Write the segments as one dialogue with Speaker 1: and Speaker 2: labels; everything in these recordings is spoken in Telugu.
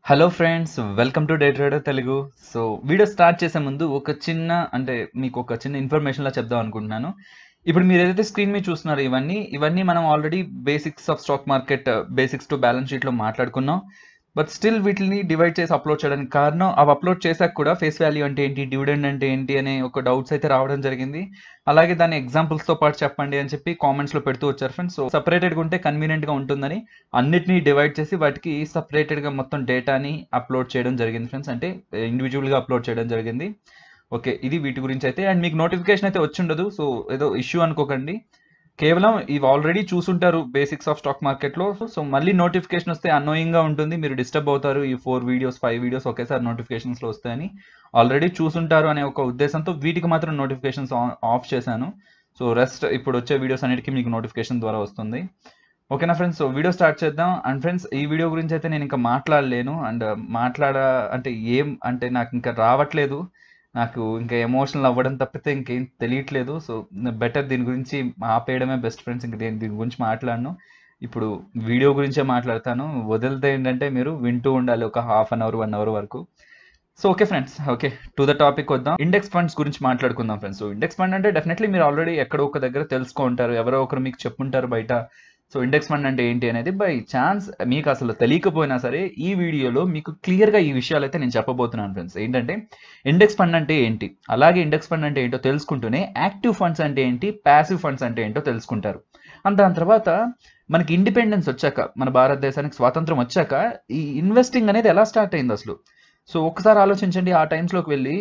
Speaker 1: Hello friends welcome to day trader Telugu so video start చేసే ముందు ఒక చిన్న అంటే మీకు ఒక చిన్న ఇన్ఫర్మేషన్ లా చెప్దాం అనుకుంటున్నాను ఇప్పుడు మీరు ఏదైతే స్క్రీన్ మీద చూస్తున్నారో ఇవన్నీ ఇవన్నీ మనం already basics of stock market basics to balance sheet లో మాట్లాడుకున్నాం బట్ స్టిల్ వీటిని డివైడ్ చేసి అప్లోడ్ చేయడానికి కారణం అవి అప్లోడ్ చేశాక కూడా ఫేస్ వాల్యూ అంటే ఏంటి డివిడెండ్ అంటే ఏంటి అనే ఒక డౌట్స్ అయితే రావడం జరిగింది అలాగే దాని ఎగ్జాంపుల్స్ తో పాటు చెప్పండి అని చెప్పి కామెంట్స్ లో పెడుతూ వచ్చారు ఫ్రెండ్స్ సో సపరేటెడ్ గా ఉంటే కన్వీనియంట్ గా ఉంటుందని అన్నిటినీ డివైడ్ చేసి వాటికి సపరేటెడ్ గా మొత్తం డేటాని అప్లోడ్ చేయడం జరిగింది ఫ్రెండ్స్ అంటే ఇండివిజువల్ గా అప్లోడ్ చేయడం జరిగింది ఓకే ఇది వీటి గురించి అయితే అండ్ మీకు నోటిఫికేషన్ అయితే వచ్చి ఉండదు సో ఏదో ఇష్యూ అనుకోకండి కేవలం ఇవి ఆల్రెడీ చూసుంటారు బేసిక్స్ ఆఫ్ స్టాక్ మార్కెట్ లో సో మళ్ళీ నోటిఫికేషన్ వస్తే అన్నోయింగ్ గా ఉంటుంది మీరు డిస్టర్బ్ అవుతారు ఈ ఫోర్ వీడియోస్ ఫైవ్ వీడియోస్ ఒకేసారి నోటిఫికేషన్స్ లో వస్తాయని ఆల్రెడీ చూసుంటారు అనే ఒక ఉద్దేశంతో వీటికి మాత్రం నోటిఫికేషన్స్ ఆఫ్ చేశాను సో రెస్ట్ ఇప్పుడు వచ్చే వీడియోస్ అన్నిటికీ మీకు నోటిఫికేషన్ ద్వారా వస్తుంది ఓకేనా ఫ్రెండ్స్ సో వీడియో స్టార్ట్ చేద్దాం అండ్ ఫ్రెండ్స్ ఈ వీడియో గురించి అయితే నేను ఇంకా మాట్లాడలేను అండ్ మాట్లాడ అంటే ఏం అంటే నాకు ఇంకా రావట్లేదు నాకు ఇంకా ఎమోషనల్ అవ్వడం తప్పితే ఇంకేం తెలియట్లేదు సో బెటర్ దీని గురించి ఆపేయడమే బెస్ట్ ఫ్రెండ్స్ ఇంకా నేను దీని గురించి మాట్లాడను ఇప్పుడు వీడియో గురించే మాట్లాడతాను వదిలితే ఏంటంటే మీరు వింటూ ఉండాలి ఒక half an hour one hour వరకు so okay friends okay to the topic వద్దాం ఇండెక్స్ ఫండ్స్ గురించి మాట్లాడుకుందాం ఫ్రెండ్స్ సో ఇండెక్స్ ఫండ్ అంటే డెఫినెట్లీ మీరు ఆల్రెడీ ఎక్కడో ఒక దగ్గర తెలుసుకుంటారు ఎవరో ఒకరు మీకు చెప్పుంటారు బయట సో ఇండెక్స్ ఫండ్ అంటే ఏంటి అనేది బై ఛాన్స్ మీకు అసలు తెలియకపోయినా సరే ఈ వీడియోలో మీకు క్లియర్గా ఈ విషయాలు అయితే నేను చెప్పబోతున్నాను ఫ్రెండ్స్ ఏంటంటే ఇండెక్స్ ఫండ్ అంటే ఏంటి అలాగే ఇండెక్స్ ఫండ్ అంటే ఏంటో తెలుసుకుంటూనే యాక్టివ్ ఫండ్స్ అంటే ఏంటి ప్యాసివ్ ఫండ్స్ అంటే ఏంటో తెలుసుకుంటారు అండ్ దాని తర్వాత మనకి ఇండిపెండెన్స్ వచ్చాక మన భారతదేశానికి స్వాతంత్రం వచ్చాక ఈ ఇన్వెస్టింగ్ అనేది ఎలా స్టార్ట్ అయింది అసలు సో ఒకసారి ఆలోచించండి ఆ టైమ్స్లోకి వెళ్ళి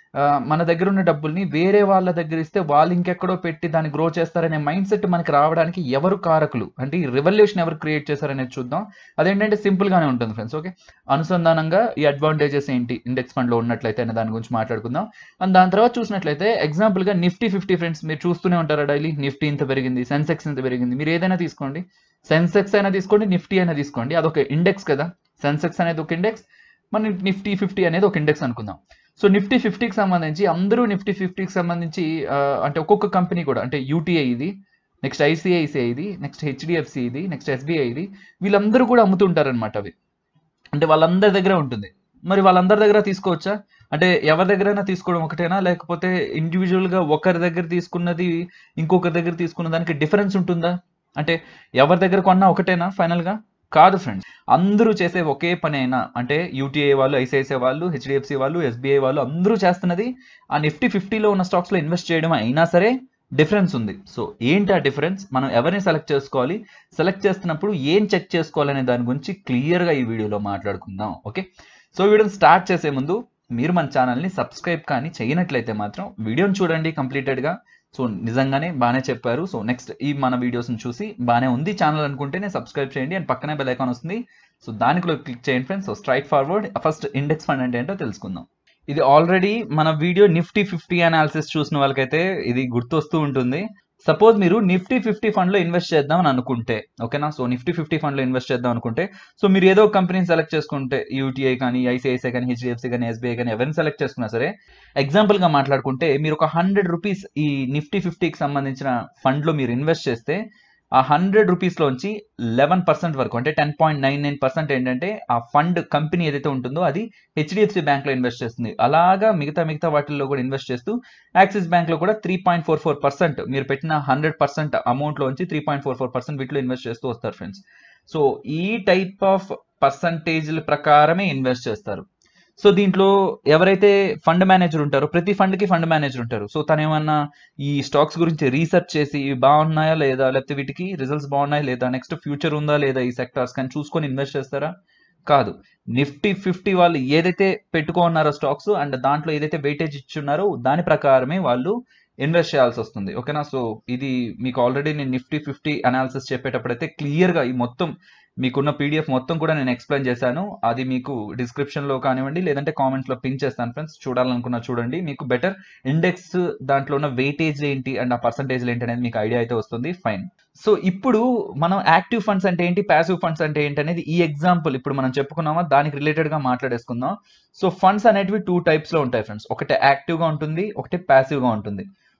Speaker 1: మన దగ్గర ఉన్న డబ్బుల్ని వేరే వాళ్ళ దగ్గర ఇస్తే వాళ్ళు ఇంకెక్కడో పెట్టి దాన్ని గ్రో చేస్తారనే మైండ్ సెట్ మనకి రావడానికి ఎవరు కారకులు అంటే ఈ రెవల్యూషన్ ఎవరు క్రియేట్ చేశారనేది చూద్దాం అదేంటంటే సింపుల్ గానే ఉంటుంది ఫ్రెండ్స్ ఓకే అనుసంధానంగా ఈ అడ్వాంటేజెస్ ఏంటి ఇండెక్స్ ఫండ్ లో ఉన్నట్లయితే అనే దాని గురించి మాట్లాడుకుందాం అండ్ దాని తర్వాత చూసినట్లయితే ఎగ్జాంపుల్ గా నిఫ్టీ ఫిఫ్టీ ఫ్రెండ్స్ మీరు చూస్తూనే ఉంటారా డైలీ నిఫ్టీ ఇంత పెరిగింది సెన్సెక్స్ ఇంత పెరిగింది మీరు ఏదైనా తీసుకోండి సెన్సెక్స్ అయినా తీసుకోండి నిఫ్టీ అయినా తీసుకోండి అదొక ఇండెక్స్ కదా సెన్సెక్స్ అనేది ఒక ఇండెక్స్ మన నిఫ్టీ ఫిఫ్టీ అనేది ఒక ఇండెక్స్ అనుకుందాం సో నిఫ్టీ ఫిఫ్టీకి సంబంధించి అందరూ నిఫ్టీ ఫిఫ్టీకి సంబంధించి అంటే ఒక్కొక్క కంపెనీ కూడా అంటే యూటీఐ ఇది నెక్స్ట్ ఐసిఐసిఐ ఇది నెక్స్ట్ హెచ్డిఎఫ్సి ఇది నెక్స్ట్ ఎస్బీఐ ఇది వీళ్ళందరూ కూడా అమ్ముతుంటారనమాట అవి అంటే వాళ్ళందరి దగ్గర ఉంటుంది మరి వాళ్ళందరి దగ్గర తీసుకోవచ్చా అంటే ఎవరి దగ్గరైనా తీసుకోవడం ఒకటేనా లేకపోతే ఇండివిజువల్గా ఒకరి దగ్గర తీసుకున్నది ఇంకొకరి దగ్గర తీసుకున్న దానికి డిఫరెన్స్ ఉంటుందా అంటే ఎవరి దగ్గర కొన్నా ఒకటేనా ఫైనల్గా కాదు ఫ్రెండ్స్ అందరూ చేసే ఒకే పని అయినా అంటే యూటీఐ వాళ్ళు ఐసిఐసిఐ వాళ్ళు హెచ్డిఎఫ్సి వాళ్ళు ఎస్బీఐ వాళ్ళు అందరూ చేస్తున్నది ఆ నిఫ్టీ ఫిఫ్టీలో ఉన్న స్టాక్స్లో ఇన్వెస్ట్ చేయడం అయినా సరే డిఫరెన్స్ ఉంది సో ఏంటి ఆ డిఫరెన్స్ మనం ఎవరిని సెలెక్ట్ చేసుకోవాలి సెలెక్ట్ చేస్తున్నప్పుడు ఏం చెక్ చేసుకోవాలనే దాని గురించి క్లియర్గా ఈ వీడియోలో మాట్లాడుకుందాం ఓకే సో వీడియోని స్టార్ట్ చేసే ముందు మీరు మన ఛానల్ని సబ్స్క్రైబ్ కానీ చేయనట్లయితే మాత్రం వీడియోని చూడండి కంప్లీటెడ్గా సో నిజంగానే బాగానే చెప్పారు సో నెక్స్ట్ ఈ మన వీడియోస్ని చూసి బాగానే ఉంది ఛానల్ అనుకుంటేనే సబ్స్క్రైబ్ చేయండి అండ్ పక్కనే బెల్ ఐకాన్ వస్తుంది సో దానిలో క్లిక్ చేయండి friends so straight forward first index fund అంటే ఏంటో తెలుసుకుందాం ఇది ఆల్రెడీ మన వీడియో నిఫ్టీ ఫిఫ్టీ అనాలిసిస్ చూసిన వాళ్ళకైతే ఇది గుర్తొస్తూ ఉంటుంది సపోజ్ మీరు నిఫ్టీ ఫిఫ్టీ ఫండ్ లో ఇన్వెస్ట్ చేద్దాం అని అనుకుంటే ఓకేనా సో నిఫ్టీ ఫిఫ్టీ ఫండ్ లో ఇన్వెస్ట్ చేద్దాం అనుకుంటే సో మీరు ఏదో కంపెనీని సెలెక్ట్ చేసుకుంటే యూటీఐ కానీ ఐసిఐసిఐ కానీ హెచ్డిఎఫ్సి కానీ ఎస్బీఐ కానీ ఎవరిని సెలెక్ట్ చేసుకున్నా సరే ఎగ్జాంపుల్ గా మాట్లాడుకుంటే మీరు ఒక హండ్రెడ్ రూపీస్ ఈ నిఫ్టీ ఫిఫ్టీకి సంబంధించిన ఫండ్ లో మీరు ఇన్వెస్ట్ చేస్తే ఆ హండ్రెడ్ రూపీస్లోంచి లెవెన్ పర్సెంట్ వరకు అంటే ten point nine nine percent ఏంటంటే ఆ ఫండ్ కంపెనీ ఏదైతే ఉంటుందో అది హెచ్డిఎఫ్సి బ్యాంక్లో ఇన్వెస్ట్ చేస్తుంది అలాగా మిగతా మిగతా వాటిల్లో కూడా ఇన్వెస్ట్ చేస్తూ యాక్సిస్ బ్యాంక్లో కూడా three point four four percent మీరు పెట్టిన హండ్రెడ్ పర్సెంట్ అమౌంట్లోంచి three point four four percent వీటిలో ఇన్వెస్ట్ చేస్తూ వస్తారు ఫ్రెండ్స్ సో ఈ టైప్ ఆఫ్ పర్సంటేజ్ల ప్రకారమే ఇన్వెస్ట్ చేస్తారు సో దీంట్లో ఎవరైతే ఫండ్ మేనేజర్ ఉంటారో ప్రతి ఫండ్కి ఫండ్ మేనేజర్ ఉంటారు సో తను ఏమన్నా ఈ స్టాక్స్ గురించి రీసెర్చ్ చేసి ఇవి బాగున్నాయా లేదా లేకపోతే వీటికి రిజల్ట్స్ బాగున్నాయా లేదా నెక్స్ట్ ఫ్యూచర్ ఉందా లేదా ఈ సెక్టార్స్ కానీ చూసుకొని ఇన్వెస్ట్ చేస్తారా కాదు నిఫ్టీ ఫిఫ్టీ వాళ్ళు ఏదైతే పెట్టుకున్నారో స్టాక్స్ అండ్ దాంట్లో ఏదైతే వెయిటేజ్ ఇచ్చున్నారో దాని ప్రకారమే వాళ్ళు ఇన్వెస్ట్ చేయాల్సి వస్తుంది ఓకేనా సో ఇది మీకు ఆల్రెడీ నేను నిఫ్టీ ఫిఫ్టీ అనాలిసిస్ చెప్పేటప్పుడైతే క్లియర్గా ఈ మొత్తం మీకున్న పీడిఎఫ్ మొత్తం కూడా నేను ఎక్స్ప్లెయిన్ చేశాను అది మీకు డిస్క్రిప్షన్లో కానివ్వండి లేదంటే కామెంట్స్లో పింక్ చేస్తాను ఫ్రెండ్స్ చూడాలనుకున్నా చూడండి మీకు బెటర్ ఇండెక్స్ దాంట్లో ఉన్న వెయిటేజ్ ఏంటి అండ్ ఆ పర్సంటేజ్ ఏంటి అనేది మీకు ఐడియా అయితే వస్తుంది ఫైన్ సో ఇప్పుడు మనం యాక్టివ్ ఫండ్స్ అంటే ఏంటి ప్యాసివ్ ఫండ్స్ అంటే ఏంటి అనేది ఈ ఎగ్జాంపుల్ ఇప్పుడు మనం చెప్పుకున్నామా దానికి రిలేటెడ్గా మాట్లాడేసుకుందాం సో ఫండ్స్ అనేటివి టూ టైప్స్లో ఉంటాయి ఫ్రెండ్స్ ఒకటి యాక్టివ్గా ఉంటుంది ఒకటి ప్యాసివ్గా ఉంటుంది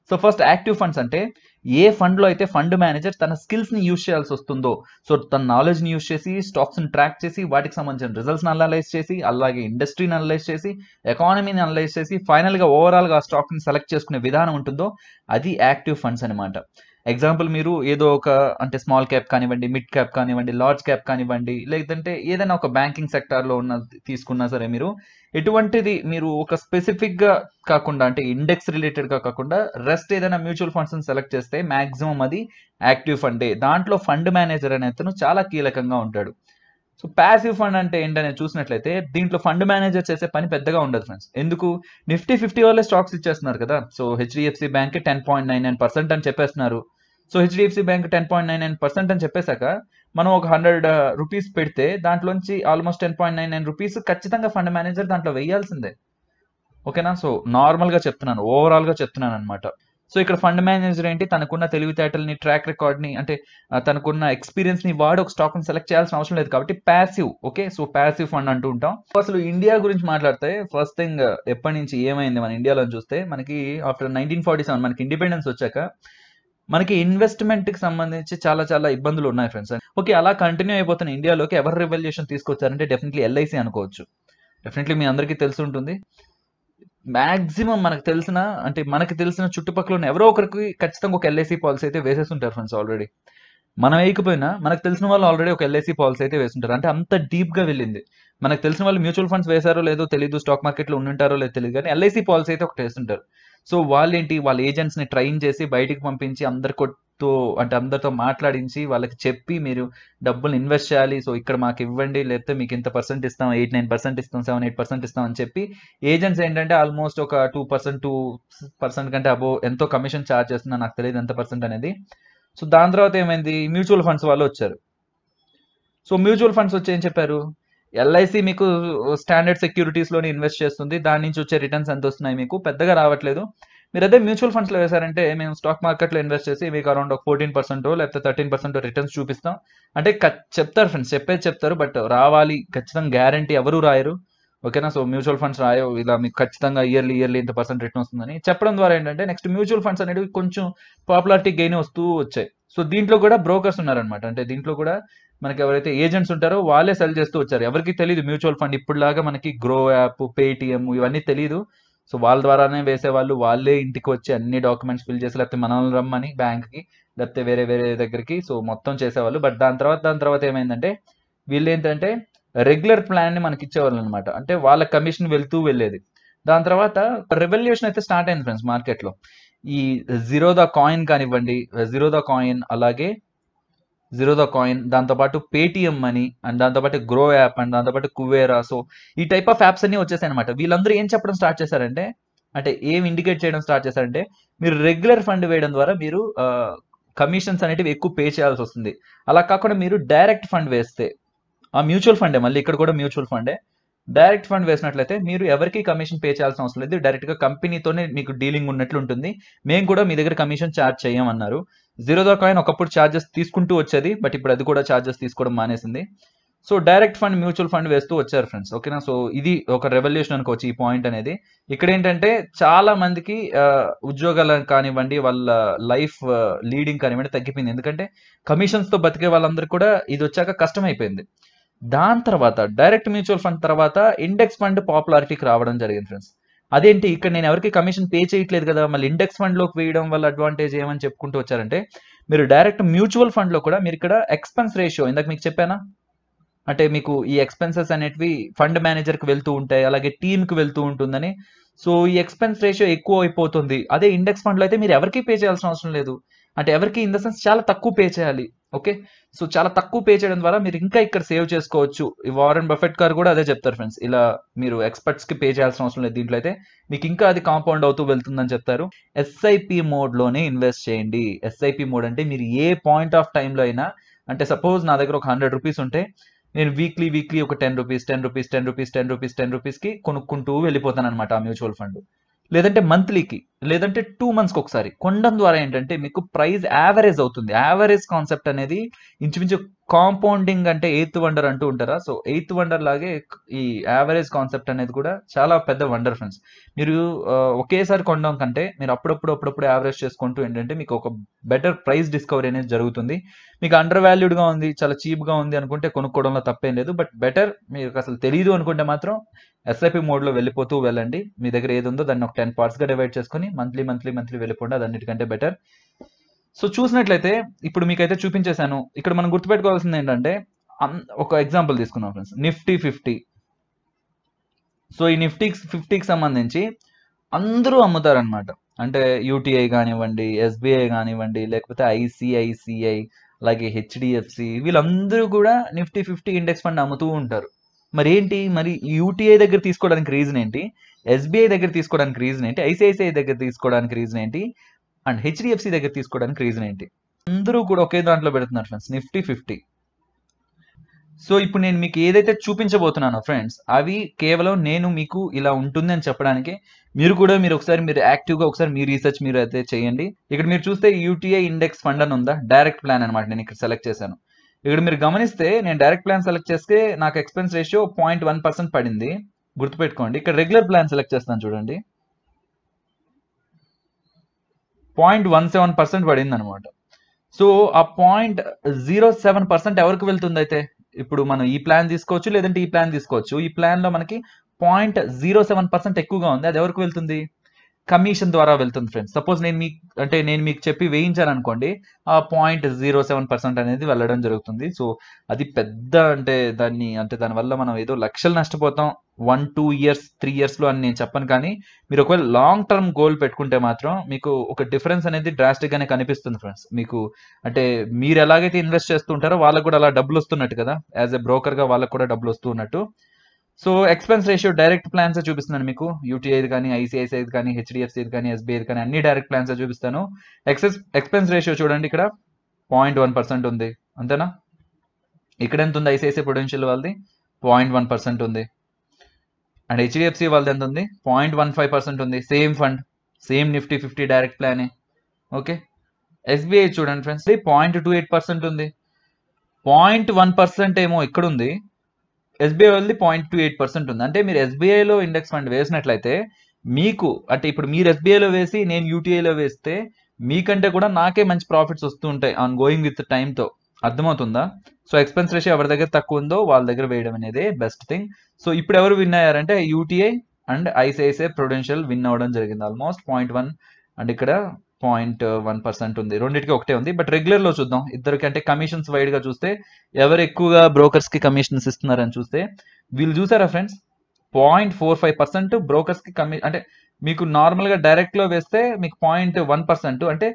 Speaker 1: సో ఫస్ట్ యాక్టివ్ ఫండ్స్ అంటే ఏ ఫండ్ లో అయితే ఫండ్ మేనేజర్ తన స్కిల్స్ ని యూజ్ చేయాల్సి వస్తుందో సో తన నాలెడ్జ్ ని యూజ్ చేసి స్టాక్స్ ని ట్రాక్ చేసి వాటికి సంబంధించిన రిజల్ట్స్ అనలైజ్ చేసి అలాగే ఇండస్ట్రీని అనలైజ్ చేసి ఎకానమీని అనలైజ్ చేసి ఫైనల్ గా ఓవరాల్ గా స్టాక్ ని సెలెక్ట్ చేసుకునే విధానం ఉంటుందో అది యాక్టివ్ ఫండ్స్ అనమాట ఎగ్జాంపుల్ మీరు ఏదో ఒక అంటే స్మాల్ క్యాప్ కానివ్వండి మిడ్ క్యాప్ కానివ్వండి లార్జ్ క్యాప్ కానివ్వండి లేదంటే ఏదైనా ఒక బ్యాంకింగ్ సెక్టార్ లో ఉన్న తీసుకున్నా సరే మీరు ఎటువంటిది మీరు ఒక స్పెసిఫిక్ గా కాకుండా అంటే ఇండెక్స్ రిలేటెడ్ గా కాకుండా రెస్ట్ ఏదైనా మ్యూచువల్ ఫండ్స్ సెలెక్ట్ చేస్తే మాక్సిమం అది యాక్టివ్ ఫండే దాంట్లో ఫండ్ మేనేజర్ అనే అతను చాలా కీలకంగా ఉంటాడు సో ప్యాసివ్ ఫండ్ అంటే ఏంటనే చూసినట్లయితే దీంట్లో ఫండ్ మేనేజర్ చేసే పని పెద్దగా ఉండదు ఫ్రెండ్స్ ఎందుకు నిఫ్టీ ఫిఫ్టీ వాళ్ళే స్టాక్స్ ఇచ్చేస్తున్నారు కదా so HDFC bank ten point nine nine percent అని చెప్పేస్తున్నారు so HDFC bank ten point nine nine percent అని చెప్పేశాక మనం ఒక హండ్రెడ్ రూపీస్ పెడితే దాంట్లోంచి almost ten point nine nine rupees ఖచ్చితంగా ఫండ్ మేనేజర్ దాంట్లో వేయాల్సిందే ఓకేనా సో నార్మల్ గా చెప్తున్నాను ఓవరాల్ గా చెప్తున్నాను అనమాట సో ఇక్కడ ఫండ్ మేనేజర్ ఏంటి తనకున్న తెలివితేటల్ని ట్రాక్ రికార్డ్ ని అంటే ఆ, తనకున్న ఎక్స్పీరియన్స్ ని వాడి ఒక స్టాక్ ని సెలెక్ట్ చేయాల్సిన అవసరం లేదు కాబట్టి passive okay so passive fund అంటూ ఉంటాం అసలు ఇండియా గురించి మాట్లాడితే ఫస్ట్ థింగ్ ఎప్పటి నుంచి ఏమైంది మన ఇండియాలో చూస్తే మనకి ఆఫ్టర్ నైన్టీన్ ఫార్టీ సెవెన్ మనకి ఇండిపెండెన్స్ వచ్చాక మనకి ఇన్వెస్ట్మెంట్ కి సంబంధించి చాలా చాలా ఇబ్బందులు ఉన్నాయి ఫ్రెండ్స్ ఓకే అలా కంటిన్యూ అయిపోతున్న ఇండియాలోకి ఎవరు రెవల్యూషన్ తీసుకొచ్చారంటే డెఫినెట్లీ ఎల్ఐసి అనుకోవచ్చు డెఫినెట్లీ మీ అందరికీ తెలిసి ఉంటుంది మాక్సిమం మనకు తెలిసిన అంటే మనకి తెలిసిన చుట్టుపక్కల ఉన్న ఎవరో ఒకరికి ఖచ్చితంగా ఒక ఎల్ఐసి పాలసీ అయితే వేసేసి ఉంటారు ఫ్రెండ్స్ ఆల్రెడీ మనం వేయకపోయినా మనకు తెలిసిన వాళ్ళు ఆల్రెడీ ఒక ఎల్ఐసి పాలసీ అయితే వేసుంటారు అంటే అంత డీప్ గా వెళ్ళింది మనకు తెలిసిన వాళ్ళు మ్యూచువల్ ఫండ్స్ వేశారో లేదో తెలియదు స్టాక్ మార్కెట్ లో ఉండింటారో లేదో తెలియదు కానీ ఎల్ఐసి పాలసీ అయితే ఒకటి వేస్తుంటారు సో వాళ్ళు ఏంటి వాళ్ళ ఏజెంట్స్ ని ట్రైన్ చేసి బయటికి పంపించి అందరితో అంటే అందరితో మాట్లాడించి వాళ్ళకి చెప్పి మీరు డబ్బులు ఇన్వెస్ట్ చేయాలి సో ఇక్కడ మాకు ఇవ్వండి లేకపోతే మీకు ఇంత పర్సెంట్ ఇస్తాం ఎయిట్ నైన్ పర్సెంట్ ఇస్తాం సెవెన్ ఎయిట్ పర్సెంట్ ఇస్తాం అని చెప్పి ఏజెంట్స్ ఏంటంటే ఆల్మోస్ట్ ఒక టూ పర్సెంట్ టూ పర్సెంట్ కంటే అబో ఎంతో కమిషన్ ఛార్జ్ చేస్తున్నా నాకు తెలియదు ఎంత పర్సెంట్ అనేది సో దాని తర్వాత ఏమైంది మ్యూచువల్ ఫండ్స్ వాళ్ళు వచ్చారు సో మ్యూచువల్ ఫండ్స్ వచ్చి ఏం చెప్పారు ఎల్ఐసి మీకు స్టాండర్డ్ సెక్యూరిటీస్ లోనే ఇన్వెస్ట్ చేస్తుంది దాని నుంచి వచ్చే రిటర్న్స్ ఎంత వస్తున్నాయి మీకు పెద్దగా రావట్లేదు మీరు అదే మ్యూచువల్ ఫండ్స్ లో వేశారంటే మేము స్టాక్ మార్కెట్ లో ఇన్వెస్ట్ చేసి మీకు అరౌండ్ ఒక ఫోర్టీన్ పర్సెంట్ లేకపోతే థర్టీన్ పర్సెంట్ రిటర్న్స్ చూపిస్తాం అంటే ఖ- చెప్తారు ఫ్రెండ్స్ చెప్పేది చెప్తారు బట్ రావాలి ఖచ్చితంగా గ్యారంటీ ఎవరు రాయరు ఓకేనా సో మ్యూచువల్ ఫండ్స్ రాయో ఇలా మీకు ఖచ్చితంగా ఇయర్లీ ఇయర్లీ ఇంత పర్సెంట్ రిటర్న్ వస్తుందని చెప్పడం ద్వారా ఏంటంటే నెక్స్ట్ మ్యూచువల్ ఫండ్స్ అనేవి కొంచెం పాపులారిటీ గెయిన్ వస్తూ వచ్చాయి సో దీంట్లో కూడా బ్రోకర్స్ ఉన్నారనమాట అంటే దీంట్లో కూడా మనకి ఎవరైతే ఏజెంట్స్ ఉంటారో వాళ్ళే సెల్ చేస్తూ వచ్చారు ఎవరికి తెలియదు మ్యూచువల్ ఫండ్ ఇప్పుడులాగా మనకి గ్రో యాప్ పేటిఎం ఇవన్నీ తెలియదు సో వాళ్ళ ద్వారానే వేసేవాళ్ళు వాళ్ళే ఇంటికి వచ్చి అన్ని డాక్యుమెంట్స్ ఫిల్ చేసి లేకపోతే మనల్ని రమ్మని బ్యాంక్ కి లేకపోతే వేరే వేరే దగ్గరికి సో మొత్తం చేసేవాళ్ళు బట్ దాని తర్వాత దాని తర్వాత ఏమైందంటే వీళ్ళు ఏంటంటే రెగ్యులర్ ప్లాన్ ని మనకి ఇచ్చేవాళ్ళు అనమాట అంటే వాళ్ళ కమిషన్ వెళ్తూ వెళ్ళేది దాని తర్వాత రెవల్యూషన్ అయితే స్టార్ట్ అయింది ఫ్రెండ్స్ మార్కెట్ లో ఈ జీరోదా కాయిన్ కానివ్వండి జీరోదా కాయిన్ అలాగే జీరోదా కాయిన్ దాంతోపాటు పేటిఎం మనీ అండ్ దాంతోపాటు గ్రో యాప్ అండ్ దాంతోపాటు కువేరా సో ఈ టైప్ ఆఫ్ యాప్స్ అన్ని వచ్చేసాయి అనమాట వీళ్ళందరూ ఏం చెప్పడం స్టార్ట్ చేశారంటే అంటే ఏం ఇండికేట్ చేయడం స్టార్ట్ చేశారంటే మీరు రెగ్యులర్ ఫండ్ వేయడం ద్వారా మీరు కమిషన్స్ అనేటివి ఎక్కువ పే చేయాల్సి వస్తుంది అలా కాకుండా మీరు డైరెక్ట్ ఫండ్ వేస్తే ఆ మ్యూచువల్ ఫండే మళ్ళీ ఇక్కడ కూడా మ్యూచువల్ ఫండే డైరెక్ట్ ఫండ్ వేసినట్లయితే మీరు ఎవరికి కమిషన్ పే చేయాల్సిన అవసరం లేదు డైరెక్ట్ గా కంపెనీతోనే మీకు డీలింగ్ ఉన్నట్లు ఉంటుంది మేము కూడా మీ దగ్గర కమిషన్ ఛార్జ్ చేయమన్నారు జీరోదా కాయిన్ ఒకప్పుడు ఛార్జెస్ తీసుకుంటూ వచ్చేది బట్ ఇప్పుడు అది కూడా ఛార్జెస్ తీసుకోవడం మానేసింది so direct fund mutual fund వేస్తూ వచ్చారు ఫ్రెండ్స్ ఓకేనా సో ఇది ఒక రెవల్యూషన్ అనుకోవచ్చు ఈ పాయింట్ అనేది ఇక్కడ ఏంటంటే చాలా మందికి ఆ, ఉద్యోగాలు కానివ్వండి వాళ్ళ లైఫ్ లీడింగ్ కానివ్వండి తగ్గిపోయింది ఎందుకంటే కమిషన్స్ తో బతికే వాళ్ళందరూ కూడా ఇది వచ్చాక కష్టం అయిపోయింది దాని తర్వాత డైరెక్ట్ మ్యూచువల్ ఫండ్ తర్వాత ఇండెక్స్ ఫండ్ పాపులారిటీకి రావడం జరిగింది ఫ్రెండ్స్ అదేంటి ఇక్కడ నేను ఎవరికి కమిషన్ పే చేయట్లేదు కదా మళ్ళీ ఇండెక్స్ ఫండ్ లోకి వేయడం వల్ల అడ్వాంటేజ్ ఏమని చెప్పుకుంటూ వచ్చారంటే మీరు డైరెక్ట్ మ్యూచువల్ ఫండ్ లో కూడా మీరు ఇక్కడ ఎక్స్పెన్స్ రేషియో ఇందాక మీకు చెప్పానా అంటే మీకు ఈ ఎక్స్పెన్సెస్ అనేటివి ఫండ్ మేనేజర్ కి వెళ్తూ ఉంటాయి అలాగే టీమ్ కి వెళ్తూ ఉంటుందని సో ఈ ఎక్స్పెన్స్ రేషియో ఎక్కువ అయిపోతుంది అదే ఇండెక్స్ ఫండ్ లో అయితే మీరు ఎవరికి పే చేయాల్సిన అవసరం లేదు అంటే ఎవరికి ఇన్ ద సెన్స్ చాలా తక్కువ పే చేయాలి ఓకే సో చాలా తక్కువ పే చేయడం ద్వారా మీరు ఇంకా ఇక్కడ సేవ్ చేసుకోవచ్చు ఈ వారెన్ బఫెట్ గారు కూడా అదే చెప్తారు ఫ్రెండ్స్ ఇలా మీరు ఎక్స్పర్ట్స్ కి పే చేయాల్సిన అవసరం లేదు దీంట్లో అయితే మీకు ఇంకా అది కాంపౌండ్ అవుతూ వెళ్తుందని చెప్తారు ఎస్ఐపి మోడ్ లోనే ఇన్వెస్ట్ చేయండి ఎస్ఐపి మోడ్ అంటే మీరు ఏ పాయింట్ ఆఫ్ టైంలో అయినా అంటే సపోజ్ నా దగ్గర ఒక హండ్రెడ్ రూపీస్ ఉంటే నేను వీక్లీ వీక్లీ ఒక ten rupees ten rupees ten rupees ten rupees ten rupees కి కొనుక్కుంటూ వెళ్ళిపోతాను అనమాట ఆ మ్యూచువల్ ఫండ్ లేదంటే మంత్లీకి లేదంటే టూ మంత్స్కి ఒకసారి కొనడం ద్వారా ఏంటంటే మీకు ప్రైస్ యావరేజ్ అవుతుంది యావరేజ్ కాన్సెప్ట్ అనేది ఇంచుమించు కాంపౌండింగ్ అంటే ఎయిత్ వండర్ అంటూ ఉంటారా సో ఎయిత్ వండర్ లాగే ఈ యావరేజ్ కాన్సెప్ట్ అనేది కూడా చాలా పెద్ద వండర్ ఫ్రెండ్స్ మీరు ఆ, ఒకేసారి కొనడం కంటే మీరు అప్పుడప్పుడు అప్పుడప్పుడు యావరేజ్ చేసుకుంటూ ఏంటంటే మీకు ఒక బెటర్ ప్రైస్ డిస్కవరీ అనేది జరుగుతుంది మీకు అండర్ వాల్యూడ్గా ఉంది చాలా చీప్గా ఉంది అనుకుంటే కొనుక్కోవడంలో తప్పేం లేదు బట్ బెటర్ మీకు అసలు తెలియదు అనుకుంటే మాత్రం ఎస్ఐపి మోడ్లో వెళ్ళిపోతూ వెళ్ళండి మీ దగ్గర ఏది ఉందో దాన్ని ఒక టెన్ పార్ట్స్గా డివైడ్ చేసుకొని మంత్లీ మంత్లీ మంత్లీ వెళ్ళిపోండి అది అన్నిటికంటే బెటర్ సో చూసినట్లయితే ఇప్పుడు మీకైతే చూపించేశాను ఇక్కడ మనం గుర్తుపెట్టుకోవాల్సింది ఏంటంటే అన్- ఒక ఎగ్జాంపుల్ తీసుకున్నాం ఫ్రెండ్స్ నిఫ్టీ ఫిఫ్టీ సో ఈ నిఫ్టీ ఫిఫ్టీకి సంబంధించి అందరూ అమ్ముతారనమాట అంటే యూటీఐ కానివ్వండి ఎస్బీఐ కానివ్వండి లేకపోతే ఐసిఐసిఐ అలాగే హెచ్డిఎఫ్సి వీళ్ళందరూ కూడా నిఫ్టీ ఫిఫ్టీ ఇండెక్స్ ఫండ్ అమ్ముతూ ఉంటారు మరి ఏంటి మరి యూటీఐ దగ్గర తీసుకోవడానికి రీజన్ ఏంటి ఎస్బీఐ దగ్గర తీసుకోవడానికి రీజన్ ఏంటి ఐసిఐసిఐ దగ్గర తీసుకోవడానికి రీజన్ ఏంటి అండ్ హెచ్డిఎఫ్సి దగ్గర తీసుకోవడానికి రీజన్ ఏంటి అందరూ కూడా ఒకే దాంట్లో పెడుతున్నారు ఫ్రెండ్స్ నిఫ్టీ ఫిఫ్టీ సో ఇప్పుడు నేను మీకు ఏదైతే చూపించబోతున్నానో ఫ్రెండ్స్ అవి కేవలం నేను మీకు ఇలా ఉంటుంది అని చెప్పడానికి మీరు కూడా మీరు ఒకసారి మీరు యాక్టివ్గా ఒకసారి మీ రీసెర్చ్ మీరు అయితే చేయండి ఇక్కడ మీరు చూస్తే యూటీఐ ఇండెక్స్ ఫండ్ అని ఉందా డైరెక్ట్ ప్లాన్ అనమాట నేను ఇక్కడ సెలెక్ట్ చేశాను ఇక్కడ మీరు గమనిస్తే నేను డైరెక్ట్ ప్లాన్ సెలెక్ట్ చేస్తే నాకు expense ratio point one percent పడింది గుర్తుపెట్టుకోండి ఇక్కడ రెగ్యులర్ ప్లాన్ సెలెక్ట్ చేస్తాను చూడండి పాయింట్ వన్ సెవెన్ పర్సెంట్ పడింది అనమాట సో ఆ పాయింట్ జీరో సెవెన్ పర్సెంట్ ఎవరికి వెళ్తుంది అయితే ఇప్పుడు మనం ఈ ప్లాన్ తీసుకోవచ్చు లేదంటే ఈ ప్లాన్ తీసుకోవచ్చు ఈ ప్లాన్ లో మనకి పాయింట్ జీరో సెవెన్ పర్సెంట్ ఎక్కువగా ఉంది అది ఎవరికి వెళ్తుంది కమిషన్ ద్వారా వెళ్తుంది ఫ్రెండ్స్ సపోజ్ నేను మీకు అంటే నేను మీకు చెప్పి వేయించాను అనుకోండి ఆ పాయింట్ జీరో సెవెన్ పర్సెంట్ అనేది వెళ్ళడం జరుగుతుంది సో అది పెద్ద అంటే దాన్ని అంటే దానివల్ల మనం ఏదో లక్షలు నష్టపోతాం వన్ టూ ఇయర్స్ త్రీ ఇయర్స్లో అని నేను చెప్పను కానీ మీరు ఒకవేళ లాంగ్ టర్మ్ గోల్ పెట్టుకుంటే మాత్రం మీకు ఒక డిఫరెన్స్ అనేది డ్రాస్టిక్ గానే కనిపిస్తుంది ఫ్రెండ్స్ మీకు అంటే మీరు ఎలాగైతే ఇన్వెస్ట్ చేస్తుంటారో వాళ్ళకు కూడా అలా డబ్బులు వస్తున్నట్టు కదా యాజ్ ఎ బ్రోకర్ గా వాళ్ళకు కూడా డబ్బులు వస్తూ ఉన్నట్టు so expense ratio direct plans చూపిస్తున్నాను మీకు యూటీఐది కానీ ఐసిఐసిఐ కానీ హెచ్డిఎఫ్సి కానీ ఎస్బీఐ కానీ అన్ని డైరెక్ట్ ప్లాన్స్ చూపిస్తాను ఎక్సెస్ ఎక్స్పెన్స్ రేషియో చూడండి ఇక్కడ పాయింట్ వన్ పర్సెంట్ ఉంది అంతేనా ఇక్కడ ఎంత ఉంది ఐసిఐసిఐ పొటెన్షియల్ వాళ్ళది పాయింట్ వన్ పర్సెంట్ ఉంది అండ్ హెచ్డిఎఫ్సి వాళ్ళది ఎంత ఉంది పాయింట్ వన్ ఫైవ్ పర్సెంట్ ఉంది same fund same Nifty fifty direct ప్లానే ఓకే ఎస్బీఐ చూడండి friends point two eight percent ఉంది పాయింట్ వన్ పర్సెంట్ ఏమో ఇక్కడ ఉంది ఎస్బీఐ వాళ్ళది పాయింట్ టూ ఎయిట్ పర్సెంట్ ఉంది అంటే మీరు ఎస్బీఐలో ఇండెక్స్ ఫండ్ వేసినట్లయితే మీకు అంటే ఇప్పుడు మీరు ఎస్బీఐలో వేసి నేను యూటీఐలో వేస్తే మీకంటే కూడా నాకే మంచి ప్రాఫిట్స్ వస్తూ ఉంటాయి ఆన్ గోయింగ్ విత్ టైంతో అర్థమవుతుందా సో ఎక్స్పెన్స్ రేషియో ఎవరి దగ్గర తక్కువ ఉందో వాళ్ళ దగ్గర వేయడం అనేది బెస్ట్ థింగ్ సో ఇప్పుడు ఎవరు విన్ అయ్యారంటే UTI and ICICI Prudential win అవ్వడం జరిగింది ఆల్మోస్ట్ పాయింట్ వన్ అండ్ ఇక్కడ పాయింట్ వన్ పర్సెంట్ ఉంది రెండింటికి ఒకటే ఉంది బట్ రెగ్యులర్ లో చూద్దాం ఇద్దరికి అంటే కమిషన్స్ వైడ్ గా చూస్తే ఎవరు ఎక్కువగా బ్రోకర్స్ కి కమిషన్స్ ఇస్తున్నారని చూస్తే వీళ్ళు చూసారా friends point four five percent brokers కి కమి అంటే మీకు నార్మల్ గా డైరెక్ట్ లో వేస్తే మీకు పాయింట్ వన్ పర్సెంట్ అంటే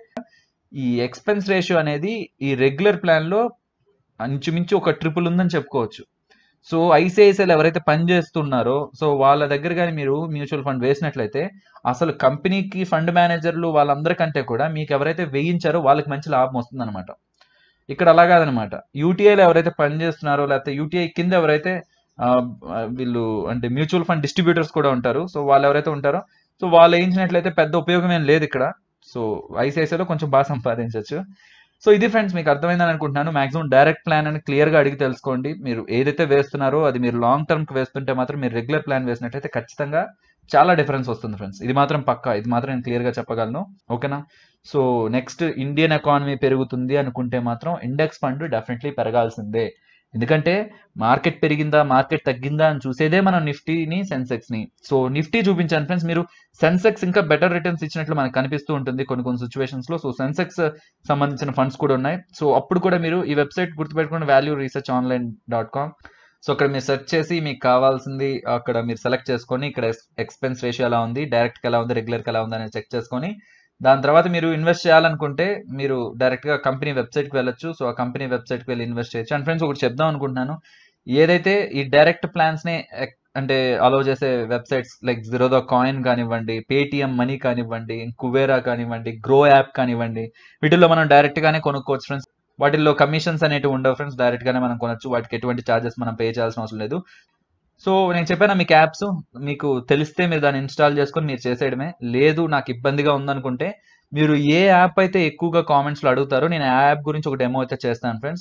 Speaker 1: ఈ ఎక్స్పెన్స్ రేషియో అనేది ఈ రెగ్యులర్ ప్లాన్ లో ఇంచుమించు ఒక ట్రిపుల్ ఉందని చెప్పుకోవచ్చు సో ఐసిఐసిఐలు ఎవరైతే పని చేస్తున్నారో సో వాళ్ళ దగ్గర కానీ మీరు మ్యూచువల్ ఫండ్ వేసినట్లయితే అసలు కంపెనీకి ఫండ్ మేనేజర్లు వాళ్ళందరికంటే కూడా మీకు ఎవరైతే వేయించారో వాళ్ళకి మంచి లాభం వస్తుంది అనమాట ఇక్కడ అలా కాదనమాట యూటీఐలో ఎవరైతే పని చేస్తున్నారో లేకపోతే యూటీఐ కింద ఎవరైతే ఆ, ఆ, వీళ్ళు అంటే మ్యూచువల్ ఫండ్ డిస్ట్రిబ్యూటర్స్ కూడా ఉంటారు సో వాళ్ళు ఎవరైతే ఉంటారో సో వాళ్ళు వేయించినట్లయితే పెద్ద ఉపయోగం ఏం లేదు ఇక్కడ సో ఐసిఐసిఐలో కొంచెం బాగా సంపాదించవచ్చు సో ఇది ఫ్రెండ్స్ మీకు అర్థమైందని అనుకుంటున్నాను మాక్సిమం డైరెక్ట్ ప్లాన్ అని క్లియర్ గా అడిగి తెలుసుకోండి మీరు ఏదైతే వేస్తున్నారో అది మీరు లాంగ్ టర్మ్ కి వేస్తుంటే మాత్రం మీరు రెగ్యులర్ ప్లాన్ వేసినట్లయితే ఖచ్చితంగా చాలా డిఫరెన్స్ వస్తుంది ఫ్రెండ్స్ ఇది మాత్రం పక్కా ఇది మాత్రం నేను క్లియర్ గా చెప్పగలను ఓకేనా సో నెక్స్ట్ ఇండియన్ ఎకానమీ పెరుగుతుంది అనుకుంటే మాత్రం ఇండెక్స్ ఫండ్ డెఫినెట్లీ పెరగాల్సిందే ఎందుకంటే మార్కెట్ పెరిగిందా మార్కెట్ తగ్గిందా అని చూసేదే మనం నిఫ్టీని సెన్సెక్స్ ని సో నిఫ్టీ చూపించాను ఫ్రెండ్స్ మీరు సెన్సెక్స్ ఇంకా బెటర్ రిటర్న్స్ ఇచ్చినట్లు మనకు కనిపిస్తూ ఉంటుంది కొన్ని కొన్ని సిచ్యువేషన్స్ లో సో సెన్సెక్స్ సంబంధించిన ఫండ్స్ కూడా ఉన్నాయి సో అప్పుడు కూడా మీరు ఈ వెబ్సైట్ గుర్తుపెట్టుకుని value research online dot com so అక్కడ మీరు సెర్చ్ చేసి మీకు కావాల్సింది అక్కడ మీరు సెలెక్ట్ చేసుకొని ఇక్కడ ఎక్స్పెన్స్ రేషియో ఎలా ఉంది డైరెక్ట్ ఎలా ఉంది రెగ్యులర్ ఎలా ఉంది అనేది చెక్ చేసుకొని దాని తర్వాత మీరు ఇన్వెస్ట్ చేయాలనుకుంటే మీరు డైరెక్ట్ గా కంపెనీ వెబ్సైట్ కి వెళ్ళొచ్చు సో ఆ కంపెనీ వెబ్సైట్ కి వెళ్ళి ఇన్వెస్ట్ చేయొచ్చు అండ్ ఫ్రెండ్స్ ఒకటి చెప్దాం అనుకుంటున్నాను ఏదైతే ఈ డైరెక్ట్ ప్లాన్స్ ని ఎక్- అంటే అలో చేసే వెబ్సైట్స్ లైక్ జిరోదా కాయిన్ కానివ్వండి పేటిఎం మనీ కానివ్వండి కువేరా కానివ్వండి గ్రో యాప్ కానివ్వండి వీటిల్లో మనం డైరెక్ట్ గానే కొనుక్కోవచ్చు ఫ్రెండ్స్ వాటిల్లో కమిషన్స్ అనేటివి ఉండవు ఫ్రెండ్స్ డైరెక్ట్ గానే మనం కొనొచ్చు వాటికి ఎటువంటి చార్జెస్ మనం పే చేయాల్సిన అవసరం లేదు సో నేను చెప్పాను మీకు యాప్స్ మీకు తెలిస్తే మీరు దాన్ని ఇన్స్టాల్ చేసుకొని మీరు చేసేయడమే లేదు నాకు ఇబ్బందిగా ఉందనుకుంటే మీరు ఏ యాప్ అయితే ఎక్కువగా కామెంట్స్లో అడుగుతారో నేను ఆ యాప్ గురించి ఒక డెమో అయితే చేస్తాను ఫ్రెండ్స్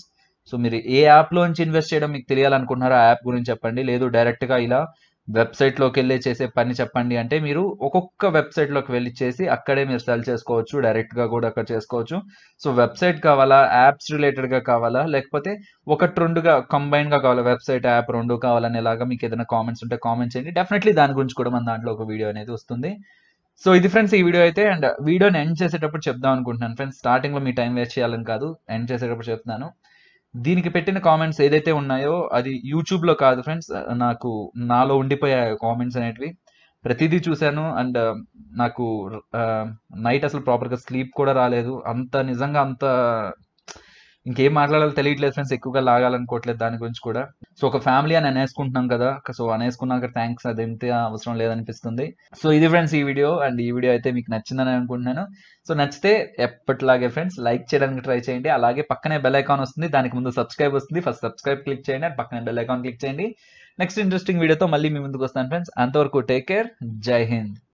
Speaker 1: సో మీరు ఏ యాప్‌లోంచి ఇన్వెస్ట్ చేయడం మీకు తెలియాలనుకుంటున్నారో ఆ యాప్ గురించి చెప్పండి. లేదు డైరెక్ట్‌గా ఇలా వెబ్‌సైట్‌లోకెళ్ళి చేసే పని చెప్పండి అంటే మీరు ఒక్కొక్క వెబ్‌సైట్‌లోకి వెళ్లి చేసి అక్కడే మీరు సెల్ చేసుకోవచ్చు. డైరెక్ట్‌గా కూడా అక్కడ చేసుకోవచ్చు. సో వెబ్‌సైట్ కావాలా? యాప్స్ రిలేటెడ్‌గా కావాలా? లేకపోతే 1, 2గా కంబైన్డ్‌గా కావాలా? వెబ్‌సైట్, యాప్ 2 కావాలనేలాగా మీకేదైనా కామెంట్స్ ఉంటే కామెంట్ చేయండి. డెఫినైట్‌లీ దాని గురించి కూడా మన దాంట్లో ఒక వీడియో అనేది వస్తుంది. సో ఇది ఫ్రెండ్స్ ఈ వీడియో అయితే అండ్ వీడియోని ఎండ్ చేసేటప్పుడు చెప్దాం అనుకుంటున్నాను ఫ్రెండ్స్. స్టార్టింగ్‌లో మీ టైం వేస్ట్ చేయాలని కాదు. ఎండ్ చేసేటప్పుడు చెప్తున్నాను. దీనికి పెట్టిన కామెంట్స్ ఏదైతే ఉన్నాయో అది యూట్యూబ్‌లో కాదు ఫ్రెండ్స్. నాకు నాలో ఉండిపోయాయి కామెంట్స్ అనేటివి. ప్రతీదీ చూసాను అండ్ నాకు ఆహ్, నైట్ అసలు ప్రాపర్‌గా స్లీప్ కూడా రాలేదు. అంత నిజంగా అంత ఇంకేం మాట్లాడాలో తెలియట్లేదు ఫ్రెండ్స్. ఎక్కువగా లాగాలనుకోవట్లేదు దాని గురించి కూడా. సో ఒక ఫ్యామిలీ అని అనేసుకుంటున్నాం కదా! సో అనేసుకున్నాక థాంక్స్ అదంతే అవసరం లేదనిపిస్తుంది. సో ఇది ఫ్రెండ్స్ ఈ వీడియో అండ్ ఈ వీడియో అయితే మీకు నచ్చిందని అనుకుంటున్నాను. సో నచ్చితే ఎప్పటిలాగే ఫ్రెండ్స్ లైక్ చేయడానికి ట్రై చేయండి. అలాగే పక్కనే బెల్ ఐకాన్ వస్తుంది. దానికి ముందు సబ్స్క్రైబ్ వస్తుంది. ఫస్ట్ సబ్స్క్రైబ్ క్లిక్ చేయండి. అండ్ పక్కనే బెల్ ఐకాన్ క్లిక్ చేయండి. నెక్స్ట్ ఇంట్రెస్టింగ్ వీడియోతో మళ్ళీ మీ ముందుకు వస్తాను ఫ్రెండ్స్. అంతవరకు టేక్ కేర్. జై హింద్.